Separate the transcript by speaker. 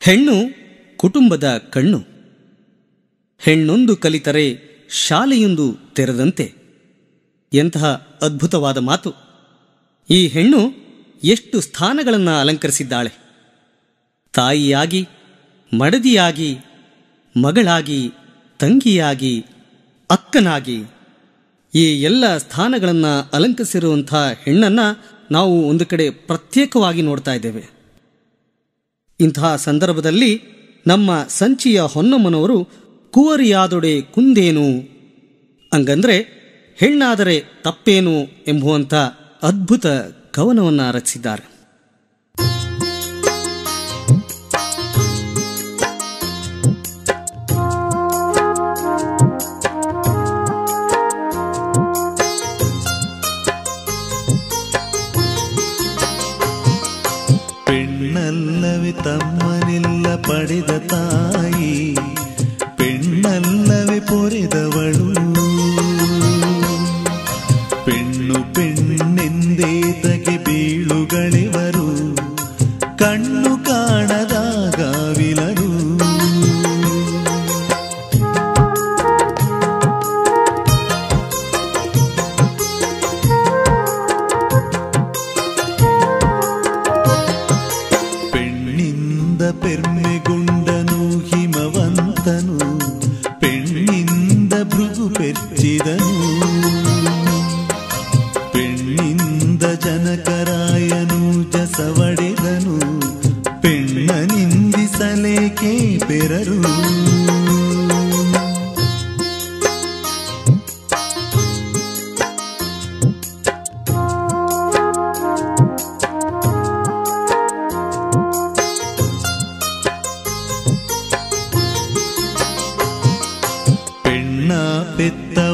Speaker 1: ಹೆಣ್ಣು ಕುಟುಂಬದ ಕಣ್ಣು ಹೆಣ್ಣೊಂದು ಕಲಿತರೆ ಶಾಲೆಯೊಂದು ತೆರೆದಂತೆ ಎಂತಹ ಅದ್ಭುತವಾದ ಮಾತು ಈ ಹೆಣ್ಣು ಎಷ್ಟು ಸ್ಥಾನಗಳನ್ನು ಅಲಂಕರಿಸಿದ್ದಾಳೆ ತಾಯಿಯಾಗಿ ಮಡದಿಯಾಗಿ ಮಗಳಾಗಿ ತಂಗಿಯಾಗಿ ಅಕ್ಕನಾಗಿ ಈ ಎಲ್ಲ ಸ್ಥಾನಗಳನ್ನು ಅಲಂಕರಿಸಿರುವಂಥ ಹೆಣ್ಣನ್ನು ನಾವು ಒಂದು ಕಡೆ ಪ್ರತ್ಯೇಕವಾಗಿ ನೋಡ್ತಾ ಇದ್ದೇವೆ ಇಂತಹ ಸಂದರ್ಭದಲ್ಲಿ ನಮ್ಮ ಸಂಚಿಯ ಹೊನ್ನಮ್ಮನವರು ಕುವರಿಯಾದೊಡೆ ಕುಂದೇನು ಹಂಗಂದ್ರೆ ಹೆಣ್ಣಾದರೆ ತಪ್ಪೇನು ಎಂಬುವಂಥ ಅದ್ಭುತ ಕವನವನ್ನು ರಚಿಸಿದ್ದಾರೆ
Speaker 2: പെണ്ണല്ലവെ തമ്മനില്ല പടിത തായി പെണ്ണല്ലവെ പൊരിതവളു പെണ്ണു പെണ്ണെന്തേ തಗೆ ಬೀಳುಗಳಿವರು ಕಣ್ಣು ಕಾಣದಾಗಾವಿಲರು പെണ്ണിന്ത പെർമെಗುಂಡನು ಹಿಮವಂತನು പെണ്ണിಂದ ಭೃಗು ಪೆರ್ಚಿದನು പെണ്ണിಂದ ಜನಕರಾಯನು ಜಸವಡೆದನು ಪೆಣ್ಣ ನಿಂದಿಸಲೇಕೆ ಪೆರರು പെണ്ണ പെത്ത